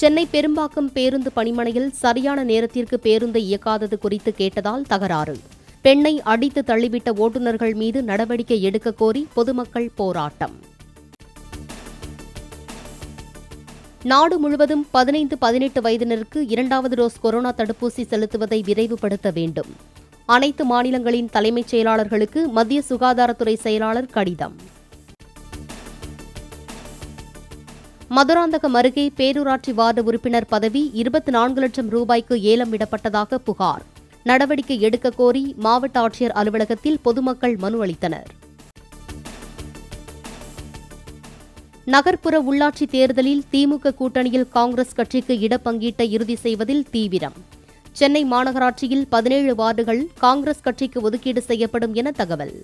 சென்னை பெரும்பாக்கம் பேருந்து பணிமனையில் சரியான நேரத்திற்கு பேருந்தை இயக்காதது குறித்து கேட்டதால் தகராறு பெண்ணை அடித்து தள்ளிவிட்ட ஓட்டுநர்கள் மீது நடவடிக்கை எடுக்க கோரி பொதுமக்கள் போராட்டம் நாடு முழுவதும் பதினைந்து பதினெட்டு வயதினருக்கு இரண்டாவது டோஸ் கொரோனா தடுப்பூசி செலுத்துவதை விரைவுபடுத்த வேண்டும் அனைத்து மாநிலங்களின் தலைமைச் செயலாளர்களுக்கு மத்திய சுகாதாரத்துறை செயலாளர் கடிதம் மதுராந்தகம் அருகே பேரூராட்சி வார்டு உறுப்பினர் பதவி இருபத்தி நான்கு லட்சம் ரூபாய்க்கு ஏலம் விடப்பட்டதாக புகார் நடவடிக்கை எடுக்க கோரி மாவட்ட ஆட்சியர் அலுவலகத்தில் பொதுமக்கள் மனு அளித்தனர் நகர்ப்புற உள்ளாட்சி தேர்தலில் திமுக கூட்டணியில் காங்கிரஸ் கட்சிக்கு இடப்பங்கீட்டை இறுதி செய்வதில் தீவிரம் சென்னை மாநகராட்சியில் பதினேழு வார்டுகள் காங்கிரஸ் கட்சிக்கு ஒதுக்கீடு செய்யப்படும் என தகவல்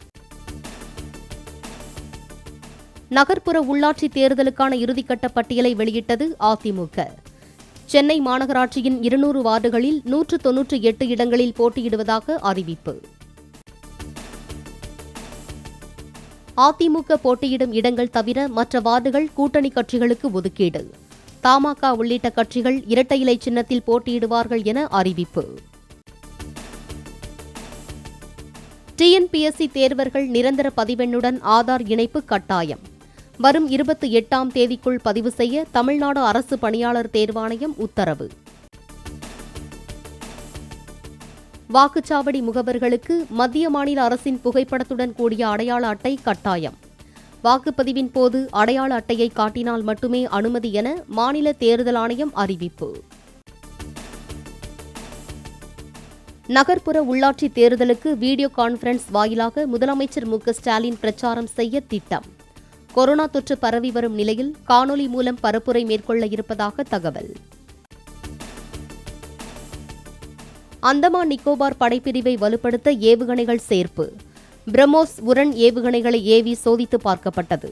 நகர்ப்புற உள்ளாட்சி தேர்தலுக்கான இறுதிக்கட்ட பட்டியலை வெளியிட்டது அதிமுக சென்னை மாநகராட்சியின் இருநூறு வார்டுகளில் நூற்று தொன்னூற்றி எட்டு இடங்களில் போட்டியிடுவதாக அறிவிப்பு அதிமுக போட்டியிடும் இடங்கள் தவிர மற்ற வார்டுகள் கூட்டணி கட்சிகளுக்கு ஒதுக்கீடு தமாக உள்ளிட்ட கட்சிகள் இரட்டை இலை சின்னத்தில் போட்டியிடுவார்கள் என அறிவிப்பு டிஎன்பிஎஸ்சி தேர்வர்கள் நிரந்தர பதிவெண்ணுடன் ஆதார் இணைப்பு கட்டாயம் வரும் இருபத்தி எட்டாம் தேதிக்குள் பதிவு செய்ய தமிழ்நாடு அரசு பணியாளர் தேர்வாணையம் உத்தரவு வாக்குச்சாவடி முகவர்களுக்கு மத்திய மாநில அரசின் புகைப்படத்துடன் கூடிய அடையாள அட்டை கட்டாயம் வாக்குப்பதிவின் போது அடையாள அட்டையை காட்டினால் மட்டுமே அனுமதி என மாநில தேர்தல் ஆணையம் அறிவிப்பு நகர்ப்புற உள்ளாட்சி தேர்தலுக்கு வீடியோ கான்பரன்ஸ் வாயிலாக முதலமைச்சர் மு க ஸ்டாலின் பிரச்சாரம் செய்ய திட்டம் கொரோனா தொற்று பரவி வரும் நிலையில் காணொலி மூலம் பரப்புரை மேற்கொள்ள இருப்பதாக தகவல் அந்தமான் நிக்கோபார் படைப்பிரிவை வலுப்படுத்த ஏவுகணைகள் சேர்ப்பு பிரம்மோஸ் உரன் ஏவுகணைகளை ஏவி சோதித்து பார்க்கப்பட்டது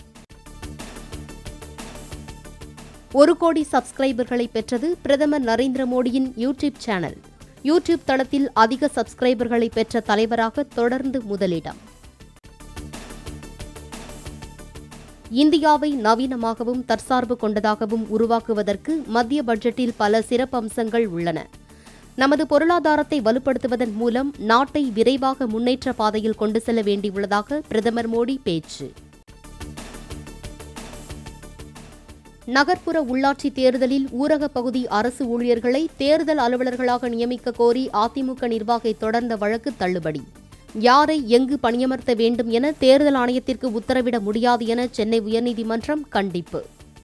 ஒரு கோடி சப்ஸ்கிரைபர்களை பெற்றது பிரதமர் நரேந்திர மோடியின் யூடியூப் சேனல் யூடியூப் தளத்தில் அதிக சப்ஸ்கிரைபர்களை பெற்ற தலைவராக தொடர்ந்து முதலிடம் இந்தியாவை நவீனமாகவும் தற்சார்பு கொண்டதாகவும் உருவாக்குவதற்கு மத்திய பட்ஜெட்டில் பல சிறப்பம்சங்கள் உள்ளன நமது பொருளாதாரத்தை வலுப்படுத்துவதன் மூலம் நாட்டை விரைவாக முன்னேற்ற பாதையில் கொண்டு செல்ல வேண்டியுள்ளதாக பிரதமர் மோடி பேச்சு நகர்ப்புற உள்ளாட்சி தேர்தலில் ஊரக பகுதி அரசு ஊழியர்களை தேர்தல் அலுவலர்களாக நியமிக்க கோரி அதிமுக நிர்வாகை தொடர்ந்த வழக்கு தள்ளுபடி யாரை எங்கு பணியமர்த்த வேண்டும் என தேர்தல் ஆணையத்திற்கு உத்தரவிட முடியாது என சென்னை உயர்நீதிமன்றம் கண்டிப்பு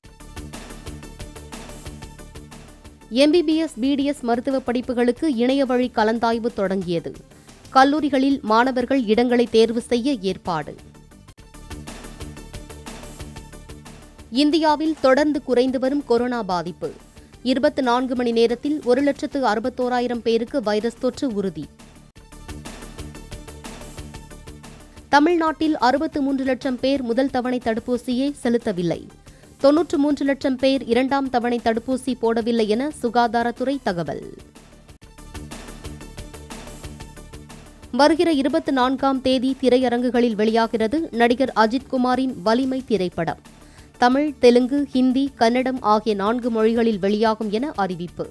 எம்பிபிஎஸ் பிடிஎஸ் மருத்துவ படிப்புகளுக்கு இணைய வழி கலந்தாய்வு தொடங்கியது கல்லூரிகளில் மாணவர்கள் இடங்களை தேர்வு செய்ய ஏற்பாடு இந்தியாவில் தொடர்ந்து குறைந்து வரும் கொரோனா பாதிப்பு இருபத்தி நான்கு மணி நேரத்தில் ஒரு லட்சத்து அறுபத்தோராயிரம் பேருக்கு வைரஸ் தொற்று உறுதி தமிழ்நாட்டில் அறுபத்து மூன்று லட்சம் பேர் முதல் தவணை தடுப்பூசியை செலுத்தவில்லை தொன்னூற்று மூன்று லட்சம் பேர் இரண்டாம் தவணை தடுப்பூசி போடவில்லை என சுகாதாரத்துறை தகவல் வருகிற இருபத்தி நான்காம் தேதி திரையரங்குகளில் வெளியாகிறது நடிகர் அஜித் குமாரின் வலிமை திரைப்படம் தமிழ் தெலுங்கு ஹிந்தி கன்னடம் ஆகிய நான்கு மொழிகளில் வெளியாகும் என அறிவிப்பு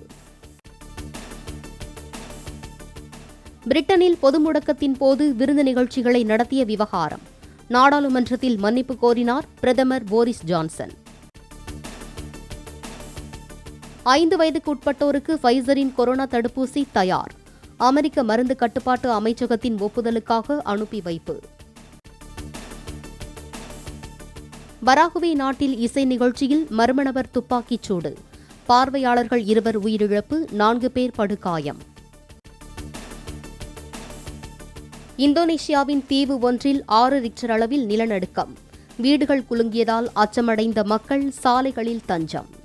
பிரிட்டனில் பொது முடக்கத்தின் போது விருந்து நிகழ்ச்சிகளை நடத்திய விவகாரம் நாடாளுமன்றத்தில் மன்னிப்பு கோரினார் பிரதமர் போரிஸ் ஜான்சன் ஐந்து வயதுக்கு உட்பட்டோருக்கு ஃபைசரின் கொரோனா தடுப்பூசி தயார் அமெரிக்க மருந்து கட்டுப்பாட்டு அமைச்சகத்தின் ஒப்புதலுக்காக அனுப்பி வைப்பு பராகுவே நாட்டில் இசை நிகழ்ச்சியில் மர்ம நபர் துப்பாக்கிச் சூடு பார்வையாளர்கள் இருவர் உயிரிழப்பு நான்கு பேர் படுகாயம் இந்தோனேஷியாவின் தீவு ஒன்றில் ஆறு ரிக்டர் அளவில் நிலநடுக்கம் வீடுகள் குலுங்கியதால் அச்சமடைந்த மக்கள் சாலைகளில் தஞ்சம்